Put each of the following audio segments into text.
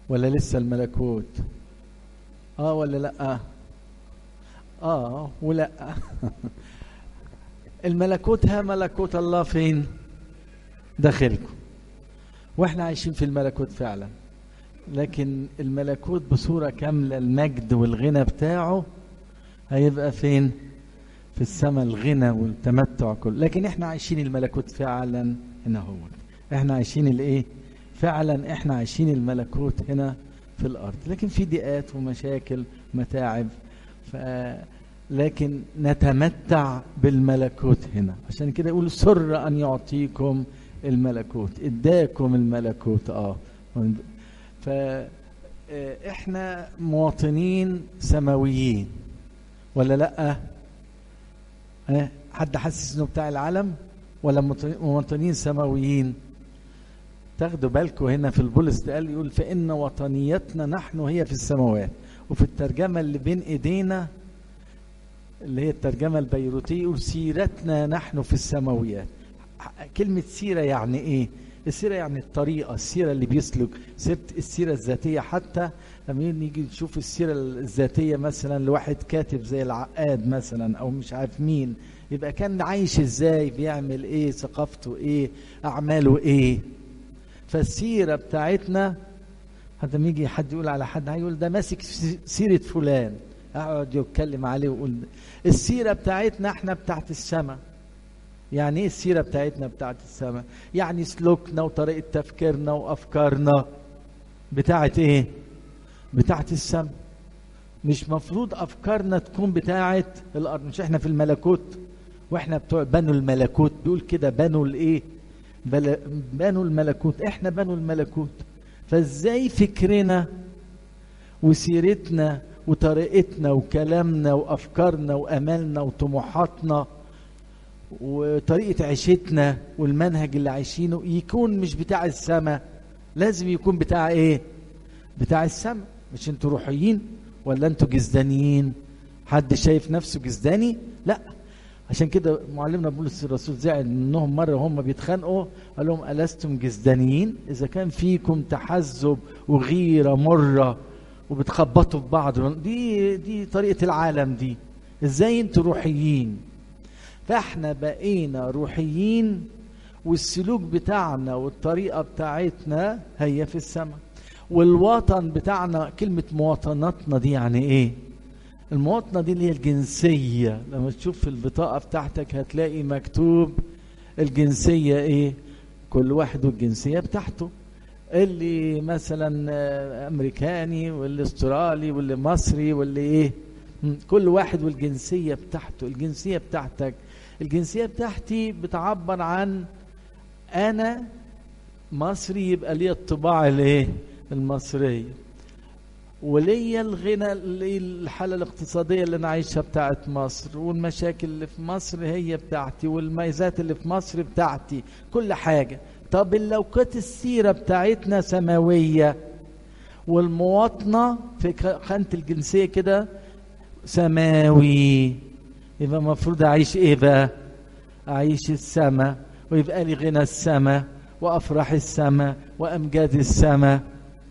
ولا لسه الملكوت اه ولا لا اه ولا الملكوت ها ملكوت الله فين داخلكم واحنا عايشين في الملكوت فعلا لكن الملكوت بصورة كاملة المجد والغنى بتاعه هيبقى فين في السماء الغنى والتمتع كله لكن احنا عايشين الملكوت فعلا هنا هو احنا عايشين الايه فعلا احنا عايشين الملكوت هنا في الارض لكن في ضيقات ومشاكل متاعب ف لكن نتمتع بالملكوت هنا عشان كده يقول سر ان يعطيكم الملكوت اداكم الملكوت اه ف احنا مواطنين سماويين ولا لا اه حد حاسس انه بتاع العالم ولا مواطنين سماويين تاخدوا بالكم هنا في البولس ده قال يقول فان وطنيتنا نحن هي في السماوات وفي الترجمه اللي بين ايدينا اللي هي الترجمه البيروتيه يقول سيرتنا نحن في السماويات كلمه سيره يعني ايه السيره يعني الطريقه السيره اللي بيسلك سيره السيره الذاتيه حتى لما نيجي نشوف السيره الذاتيه مثلا لواحد كاتب زي العقاد مثلا او مش عارف مين يبقى كان عايش ازاي بيعمل ايه ثقافته ايه اعماله ايه فالسيره بتاعتنا حتى لما يجي حد يقول على حد هيقول ده ماسك سيره فلان اقعد يتكلم عليه ويقول السيره بتاعتنا احنا بتاعت السماء يعني ايه السيره بتاعتنا بتاعت السماء يعني سلوكنا وطريقه تفكيرنا وافكارنا بتاعت ايه بتاعت السماء مش مفروض افكارنا تكون بتاعت الارض مش احنا في الملكوت واحنا بتوع بنو الملكوت بيقول كده بنو الايه بنو الملكوت احنا بنو الملكوت فازاي فكرنا وسيرتنا وطريقتنا وكلامنا وافكارنا وامالنا وطموحاتنا وطريقه عيشتنا والمنهج اللي عايشينه يكون مش بتاع السماء لازم يكون بتاع ايه بتاع السماء مش انتوا روحيين ولا انتوا جزدانيين حد شايف نفسه جزداني لا عشان كده معلمنا بولس الرسول زعل منهم مره وهم بيتخانقوا قال لهم الستم جزدانيين اذا كان فيكم تحزب وغيره مره وبتخبطوا في بعض دي دي طريقه العالم دي ازاي انتوا روحيين فاحنا بقينا روحيين والسلوك بتاعنا والطريقه بتاعتنا هي في السماء والوطن بتاعنا كلمه مواطنتنا دي يعني ايه المواطنة دي اللي هي الجنسية لما تشوف في البطاقة بتاعتك هتلاقي مكتوب الجنسية ايه كل واحد والجنسية بتاعته اللي مثلا امريكاني واللي استرالي واللي مصري واللي ايه كل واحد والجنسية بتاعته الجنسية بتاعتك الجنسية بتاعتي بتعبر عن انا مصري يبقى لي الطباع الايه المصريه وليا الغنى الحالة الاقتصادية اللي أنا عايشها بتاعت مصر والمشاكل اللي في مصر هي بتاعتي والميزات اللي في مصر بتاعتي كل حاجة طب لو كانت السيرة بتاعتنا سماوية والمواطنة في خانة الجنسية كده سماوي يبقى المفروض أعيش إيه بقى؟ أعيش السماء ويبقى لي غنى السماء وأفراح السماء وأمجاد السماء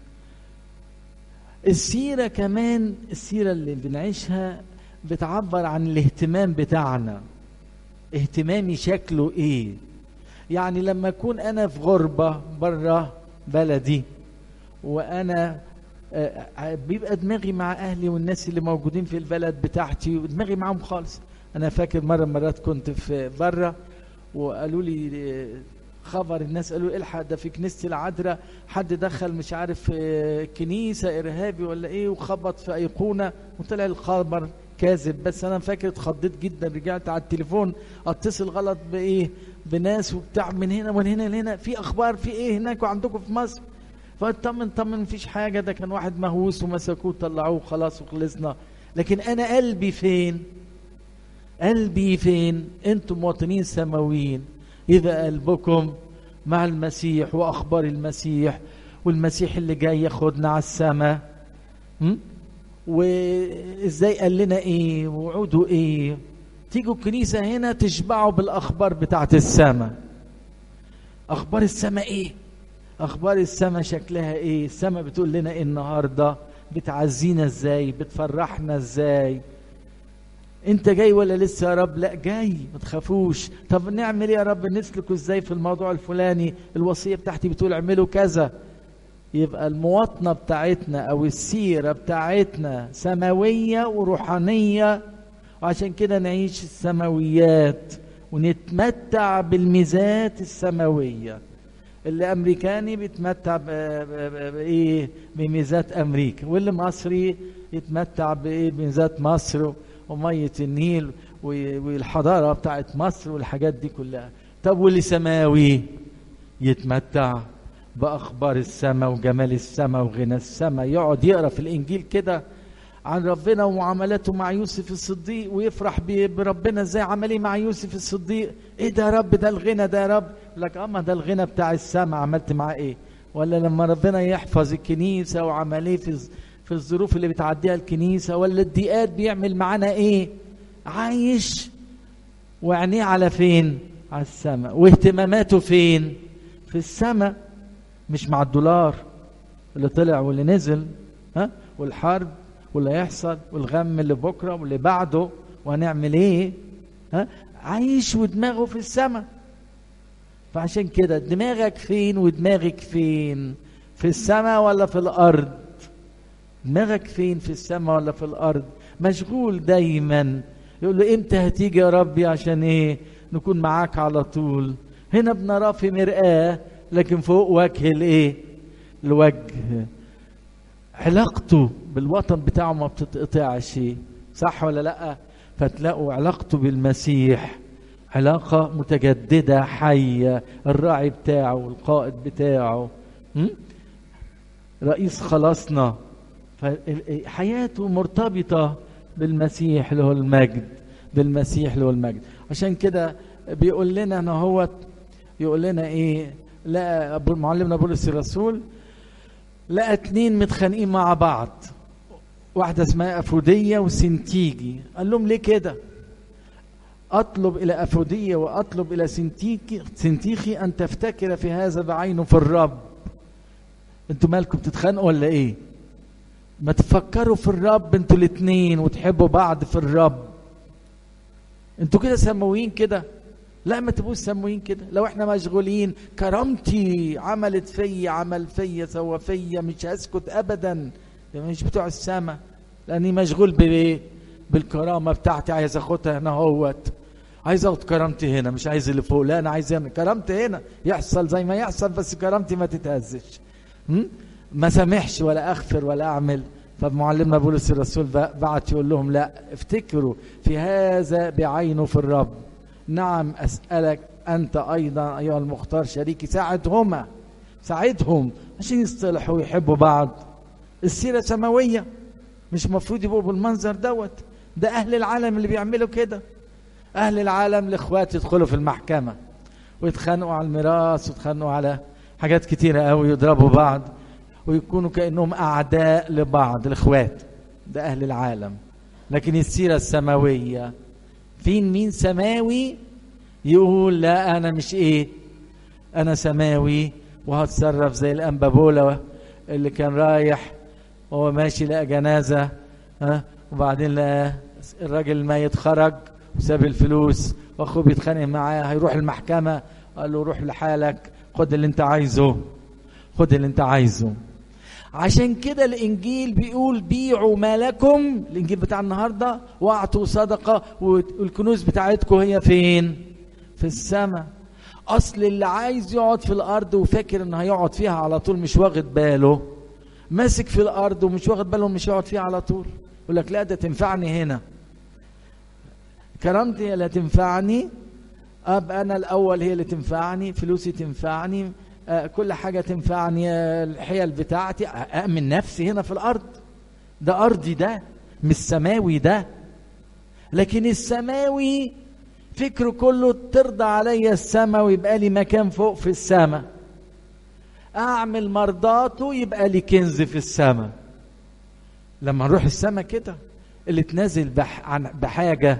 السيرة كمان السيرة اللي بنعيشها بتعبر عن الاهتمام بتاعنا اهتمامي شكله ايه يعني لما اكون انا في غربة بره بلدي وانا بيبقى دماغي مع اهلي والناس اللي موجودين في البلد بتاعتي ودماغي معاهم خالص انا فاكر مرة مرات كنت في بره وقالوا لي خبر الناس قالوا الحق ده في كنيسه العذراء حد دخل مش عارف كنيسه ارهابي ولا ايه وخبط في ايقونه وطلع الخبر كاذب بس انا فاكر اتخضيت جدا رجعت على التليفون اتصل غلط بايه بناس وبتاع من هنا ومن هنا لهنا في اخبار في ايه هناك وعندكم في مصر فاطمن طمن مفيش حاجه ده كان واحد مهووس ومسكوه طلعوه خلاص وخلصنا لكن انا قلبي فين قلبي فين انتم مواطنين سماويين إذا قلبكم مع المسيح وأخبار المسيح والمسيح اللي جاي ياخدنا على السماء وإزاي قال لنا إيه وعوده إيه تيجوا الكنيسة هنا تشبعوا بالأخبار بتاعت السماء أخبار السماء إيه اخبار السماء شكلها ايه السماء بتقول لنا ايه النهارده بتعزينا ازاي بتفرحنا ازاي انت جاي ولا لسه يا رب لا جاي ما تخافوش طب نعمل ايه يا رب نسلكه ازاي في الموضوع الفلاني الوصيه بتاعتي بتقول اعملوا كذا يبقى المواطنه بتاعتنا او السيره بتاعتنا سماويه وروحانيه وعشان كده نعيش السماويات ونتمتع بالميزات السماويه اللي امريكاني بيتمتع بايه بميزات امريكا واللي مصري يتمتع بايه بميزات مصر وميه النيل والحضاره بتاعت مصر والحاجات دي كلها طب واللي سماوي يتمتع باخبار السماء وجمال السماء وغنى السماء يقعد يقرا في الانجيل كده عن ربنا ومعاملاته مع يوسف الصديق ويفرح بربنا ازاي عمل ايه مع يوسف الصديق ايه ده يا رب ده الغنى ده يا رب لك اما ده الغنى بتاع السماء عملت معاه ايه ولا لما ربنا يحفظ الكنيسه وعمل ايه في في الظروف اللي بتعديها الكنيسه ولا الضيقات بيعمل معانا ايه عايش وعينيه على فين على السماء واهتماماته فين في السماء مش مع الدولار اللي طلع واللي نزل ها والحرب واللي هيحصل والغم اللي بكره واللي بعده وهنعمل ايه ها عايش ودماغه في السماء فعشان كده دماغك فين ودماغك فين في السماء ولا في الارض دماغك فين في السماء ولا في الارض مشغول دايما يقول له امتى هتيجي يا ربي عشان ايه نكون معاك على طول هنا بنراه في مرآة لكن فوق وجه الايه الوجه علاقته بالوطن بتاعه ما بتتقطعش صح ولا لا فتلاقوا علاقته بالمسيح علاقة متجددة حية الراعي بتاعه القائد بتاعه م? رئيس خلاصنا حياته مرتبطة بالمسيح له المجد بالمسيح له المجد عشان كده بيقول لنا ان هو يقول لنا ايه لا معلمنا بولس الرسول لقى اتنين متخانقين مع بعض واحدة اسمها أفودية وسنتيجي قال لهم ليه كده أطلب إلى أفودية وأطلب إلى سنتيكي سنتيخي أن تفتكر في هذا بعينه في الرب انتوا مالكم بتتخانقوا ولا ايه ما تفكروا في الرب انتوا الاتنين وتحبوا بعض في الرب انتوا كده سمويين كده لا ما تبقوش سمويين كده لو احنا مشغولين كرامتي عملت فيا عمل فيا سوى فيا مش هسكت ابدا مش بتوع السما لاني مشغول بايه بالكرامه بتاعتي عايز اخدها هنا اهوت عايز اخد كرامتي هنا مش عايز اللي فوق لا انا عايز هنا كرامتي هنا يحصل زي ما يحصل بس كرامتي ما تتهزش ما سامحش ولا اغفر ولا اعمل فمعلمنا بولس الرسول بعت يقول لهم لا افتكروا في هذا بعينه في الرب نعم اسالك انت ايضا ايها المختار شريكي ساعدهما ساعدهم عشان يصطلحوا ويحبوا بعض السيره سماويه مش المفروض يبقوا بالمنظر دوت ده اهل العالم اللي بيعملوا كده اهل العالم الاخوات يدخلوا في المحكمه ويتخانقوا على الميراث ويتخانقوا على حاجات كتيره قوي يضربوا بعض ويكونوا كانهم اعداء لبعض الاخوات ده اهل العالم لكن السيره السماويه فين مين سماوي يقول لا انا مش ايه انا سماوي وهتصرف زي الانبابولا اللي كان رايح وهو ماشي لقى جنازه ها وبعدين لقى الراجل الميت خرج وساب الفلوس واخوه بيتخانق معاه هيروح المحكمه قال له روح لحالك خد اللي انت عايزه خد اللي انت عايزه عشان كده الانجيل بيقول بيعوا ما لكم الانجيل بتاع النهارده واعطوا صدقه والكنوز بتاعتكم هي فين في السماء اصل اللي عايز يقعد في الارض وفاكر ان هيقعد فيها على طول مش واخد باله ماسك في الارض ومش واخد باله مش هيقعد فيها على طول يقول لك لا ده تنفعني هنا كرامتي اللي تنفعني ابقى انا الاول هي اللي تنفعني فلوسي تنفعني آه كل حاجه تنفعني الحيل بتاعتي اامن نفسي هنا في الارض ده ارضي ده مش سماوي ده لكن السماوي فكره كله ترضى عليا السماء ويبقى لي مكان فوق في السماء اعمل مرضاته يبقى لي كنز في السماء لما نروح السماء كده اللي تنازل بح عن بحاجه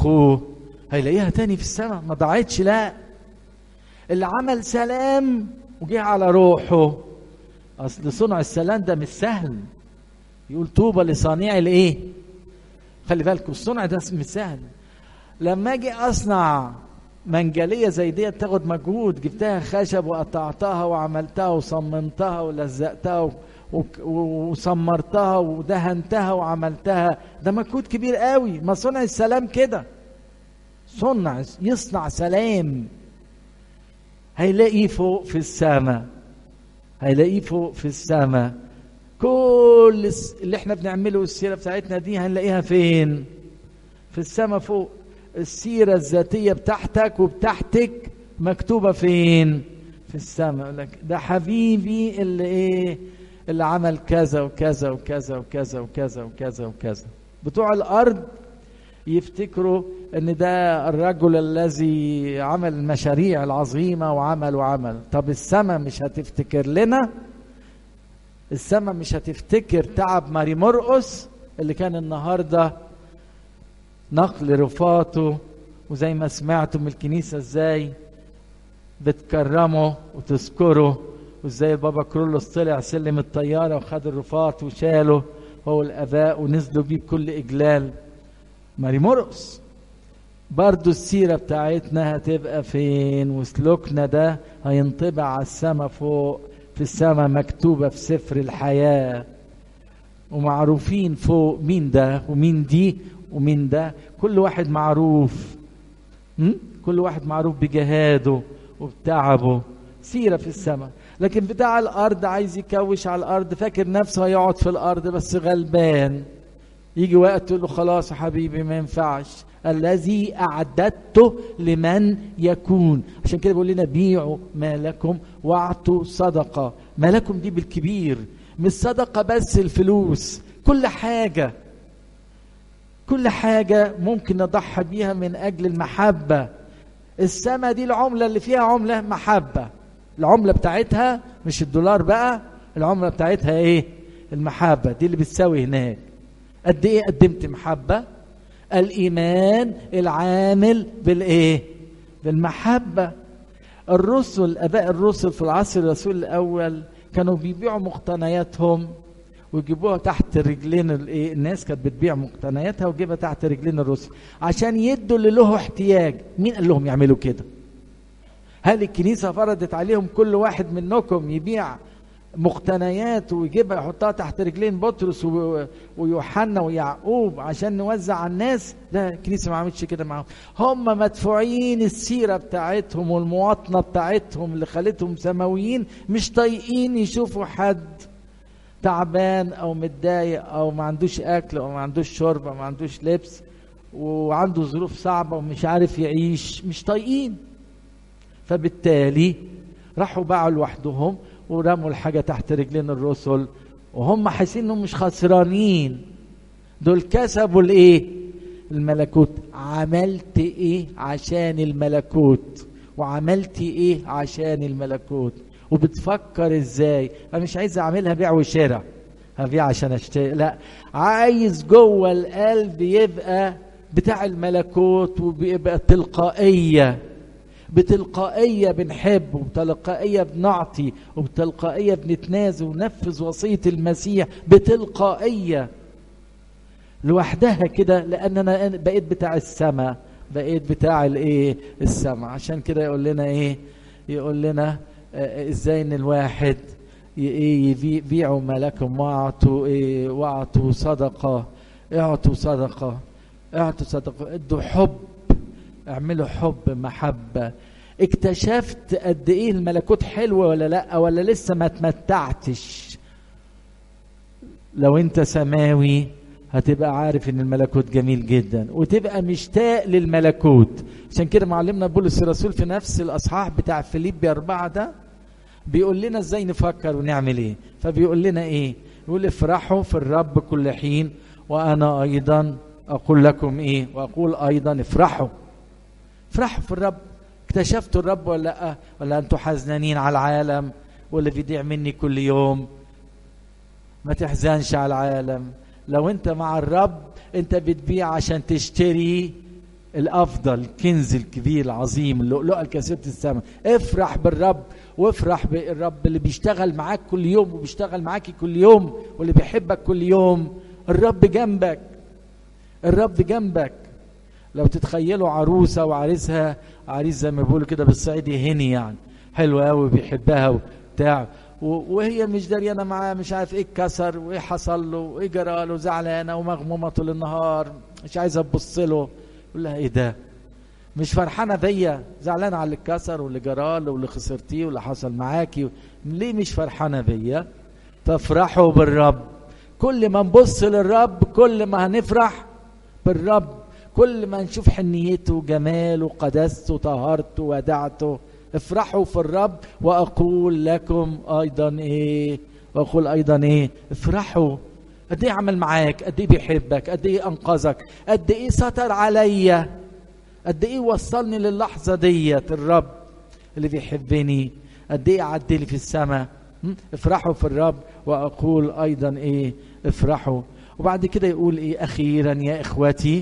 لاخوه هيلاقيها تاني في السماء ما ضاعتش لا اللي عمل سلام وجه على روحه اصل صنع السلام ده مش سهل يقول طوبى لصانع الايه خلي بالكم الصنع ده مش سهل لما اجي اصنع منجليه زي دي تاخد مجهود جبتها خشب وقطعتها وعملتها وصممتها ولزقتها وصمرتها ودهنتها وعملتها ده مجهود كبير قوي ما صنع السلام كده صنع يصنع سلام هيلاقيه فوق في السماء هيلاقيه فوق في السماء كل اللي احنا بنعمله السيره بتاعتنا دي هنلاقيها فين في السماء فوق السيره الذاتيه بتاعتك وبتاعتك مكتوبه فين في السماء يقول لك ده حبيبي اللي ايه اللي عمل كذا وكذا وكذا وكذا وكذا وكذا وكذا بتوع الارض يفتكروا ان ده الرجل الذي عمل المشاريع العظيمه وعمل وعمل طب السماء مش هتفتكر لنا السماء مش هتفتكر تعب ماري مرقس اللي كان النهارده نقل رفاته وزي ما سمعتم من الكنيسه ازاي بتكرمه وتذكره وازاي البابا كرولوس طلع سلم الطياره وخد الرفات وشاله هو الاباء ونزلوا بيه بكل اجلال ماري مرقس برضو السيرة بتاعتنا هتبقى فين وسلوكنا ده هينطبع على السماء فوق في السماء مكتوبة في سفر الحياة ومعروفين فوق مين ده ومين دي ومين ده كل واحد معروف م? كل واحد معروف بجهاده وبتعبه سيرة في السماء لكن بتاع الأرض عايز يكوش على الأرض فاكر نفسه هيقعد في الأرض بس غلبان يجي وقت تقول له خلاص يا حبيبي ما ينفعش الذي أعددته لمن يكون عشان كده بيقول لنا بيعوا ما لكم واعطوا صدقة ما لكم دي بالكبير مش صدقة بس الفلوس كل حاجة كل حاجة ممكن نضحي بيها من أجل المحبة السما دي العملة اللي فيها عملة محبة العملة بتاعتها مش الدولار بقى العملة بتاعتها ايه المحبة دي اللي بتساوي هناك قد ايه قدمت محبة الايمان العامل بالايه بالمحبة الرسل اباء الرسل في العصر الرسول الاول كانوا بيبيعوا مقتنياتهم ويجيبوها تحت رجلين الايه الناس كانت بتبيع مقتنياتها وتجيبها تحت رجلين الرسل عشان يدوا اللي له احتياج مين قال لهم يعملوا كده هل الكنيسة فرضت عليهم كل واحد منكم يبيع مقتنيات ويجيبها يحطها تحت رجلين بطرس ويوحنا ويعقوب عشان نوزع على الناس لا الكنيسة ما عملتش كده معاهم هم مدفوعين السيرة بتاعتهم والمواطنة بتاعتهم اللي خلتهم سماويين مش طايقين يشوفوا حد تعبان او متضايق او ما عندوش اكل او ما عندوش شرب او ما عندوش لبس وعنده ظروف صعبة ومش عارف يعيش مش طايقين فبالتالي راحوا باعوا لوحدهم ورموا الحاجة تحت رجلين الرسل وهم حاسين انهم مش خسرانين دول كسبوا الايه الملكوت عملت ايه عشان الملكوت وعملت ايه عشان الملكوت وبتفكر ازاي انا مش عايز اعملها بيع وشراء هبيع عشان اشتري لا عايز جوه القلب يبقى بتاع الملكوت وبيبقى تلقائيه بتلقائية بنحب وبتلقائية بنعطي وبتلقائية بنتنازل وننفذ وصية المسيح بتلقائية لوحدها كده لأن أنا بقيت بتاع السماء بقيت بتاع الايه السماء عشان كده يقول لنا ايه يقول لنا آه ازاي ان الواحد ايه يبيعوا ما لكم واعطوا ايه واعطوا صدقه اعطوا صدقه اعطوا صدقه ادوا حب اعملوا حب محبة اكتشفت قد ايه الملكوت حلو ولا لا ولا لسه ما تمتعتش لو انت سماوي هتبقى عارف ان الملكوت جميل جدا وتبقى مشتاق للملكوت عشان كده معلمنا بولس الرسول في نفس الاصحاح بتاع فيليبي أربعة ده بيقول لنا ازاي نفكر ونعمل ايه فبيقول لنا ايه يقول افرحوا في الرب كل حين وانا ايضا اقول لكم ايه واقول ايضا افرحوا افرحوا في الرب اكتشفتوا الرب ولا لا ولا انتوا حزنانين على العالم واللي بيضيع مني كل يوم ما تحزنش على العالم لو انت مع الرب انت بتبيع عشان تشتري الافضل الكنز الكبير العظيم اللؤلؤه الكثيره الثمن افرح بالرب وافرح بالرب اللي بيشتغل معاك كل يوم وبيشتغل معاكي كل يوم واللي بيحبك كل يوم الرب جنبك الرب جنبك لو تتخيلوا عروسة وعريسها عريس زي ما بيقولوا كده بالصعيدي هني يعني حلو قوي بيحبها وبتاع وهي مش دريانه معاه مش عارف ايه اتكسر وايه حصل له وايه جرى له زعلانه ومغمومه طول النهار مش عايزه تبص له يقول لها ايه ده مش فرحانه بيا زعلانه على اللي اتكسر واللي جرى له واللي خسرتيه واللي حصل معاكي ليه مش فرحانه بيا تفرحوا بالرب كل ما نبص للرب كل ما هنفرح بالرب كل ما نشوف حنيته وجماله وقداسته وطهارته ودعته افرحوا في الرب واقول لكم ايضا ايه واقول ايضا ايه افرحوا قد ايه عمل معاك قد ايه بيحبك قد ايه انقذك قد ايه ستر عليا قد ايه وصلني للحظه ديت الرب اللي بيحبني قد ايه عدلي في السماء افرحوا في الرب واقول ايضا ايه افرحوا وبعد كده يقول ايه اخيرا يا اخوتي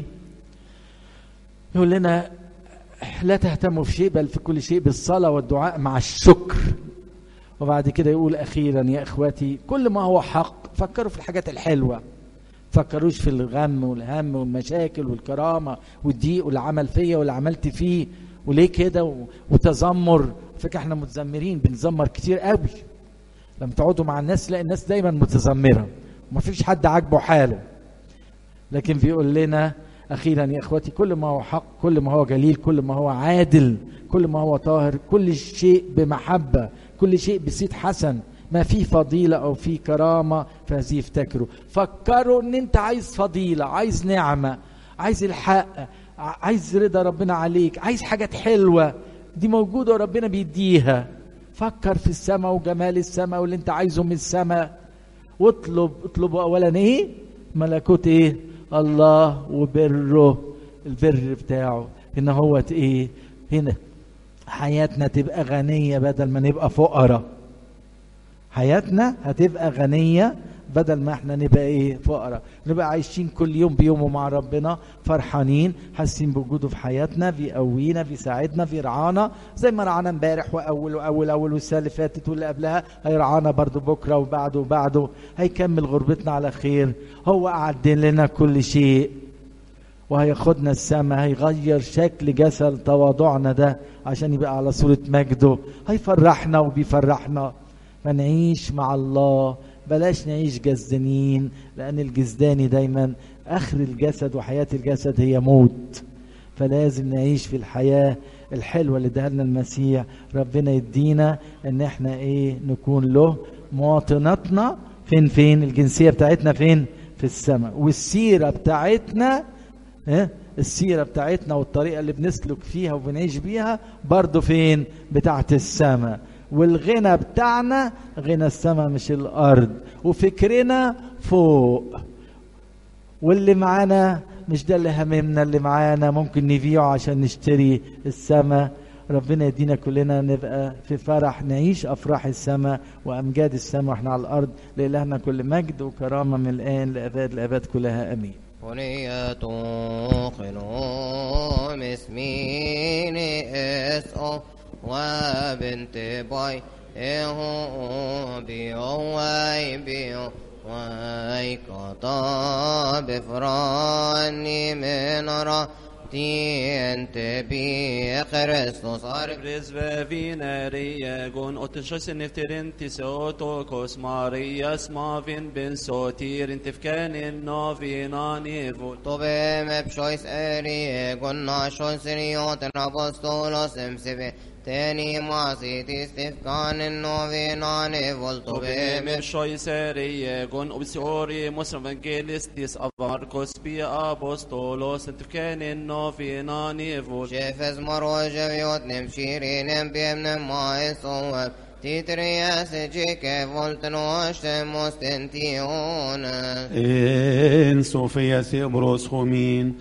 يقول لنا لا تهتموا في شيء بل في كل شيء بالصلاة والدعاء مع الشكر وبعد كده يقول أخيرا يا إخواتي كل ما هو حق فكروا في الحاجات الحلوة فكروش في الغم والهم والمشاكل والكرامة والضيق واللي عمل فيا واللي عملت فيه وليه كده وتذمر فكرة احنا متذمرين بنذمر كتير قوي لما تقعدوا مع الناس تلاقي الناس دايما متذمرة ومفيش حد عاجبه حاله لكن بيقول لنا أخيرا يا إخوتي كل ما هو حق كل ما هو جليل كل ما هو عادل كل ما هو طاهر كل شيء بمحبة كل شيء بصيت حسن ما في فضيلة أو في كرامة فهذه افتكروا فكروا إن أنت عايز فضيلة عايز نعمة عايز الحق عايز رضا ربنا عليك عايز حاجات حلوة دي موجودة وربنا بيديها فكر في السماء وجمال السماء واللي انت عايزه من السماء واطلب اطلبوا اولا ايه ملكوت ايه الله وبره البر بتاعه ان هو ايه هنا حياتنا تبقى غنية بدل ما نبقى فقراء حياتنا هتبقى غنية بدل ما احنا نبقى ايه فقراء نبقى عايشين كل يوم بيومه مع ربنا فرحانين حاسين بوجوده في حياتنا بيقوينا بيساعدنا بيرعانا زي ما رعانا امبارح واول واول اول والسنه اللي فاتت واللي قبلها هيرعانا برضو بكره وبعده وبعده هيكمل غربتنا على خير هو أعد لنا كل شيء وهياخدنا السماء هيغير شكل جسد تواضعنا ده عشان يبقى على صورة مجده هيفرحنا وبيفرحنا فنعيش مع الله بلاش نعيش جزدانين لأن الجزداني دايما آخر الجسد وحياة الجسد هي موت فلازم نعيش في الحياة الحلوة اللي اداها لنا المسيح ربنا يدينا ان احنا ايه نكون له مواطنتنا فين فين الجنسية بتاعتنا فين في السماء والسيرة بتاعتنا اه السيرة بتاعتنا والطريقة اللي بنسلك فيها وبنعيش بيها برضو فين بتاعت السماء والغنى بتاعنا غنى السماء مش الأرض وفكرنا فوق واللي معانا مش ده اللي هممنا اللي معانا ممكن نبيعه عشان نشتري السماء ربنا يدينا كلنا نبقى في فرح نعيش افراح السماء وامجاد السماء واحنا على الارض لالهنا كل مجد وكرامه من الان لاباد الاباد كلها امين ونية خلوم اسميني اسقف وبنت باي اهو بيو واي بيو واي قطا بفراني من را انت بي Kristus ark Prisvävinäriägon och tillskösen efter inte så tokos Marias mavin ben sotir inte fkanin novinan evol طبي مبشويس اري قلنا شو سريوت الابوستولوس امسبي تاني معصيت استفكان النوفينان فولتو طبي مبشويسäriägon och bisiori mos evangelistis av Marcos bi apostolos inte fkanin novinan evol شيفز مروج بيوت نمشيرين بيمن ما يصوب تيترياس جيك فولتن واشتم مستنتيون En Sofia Sebros Homin,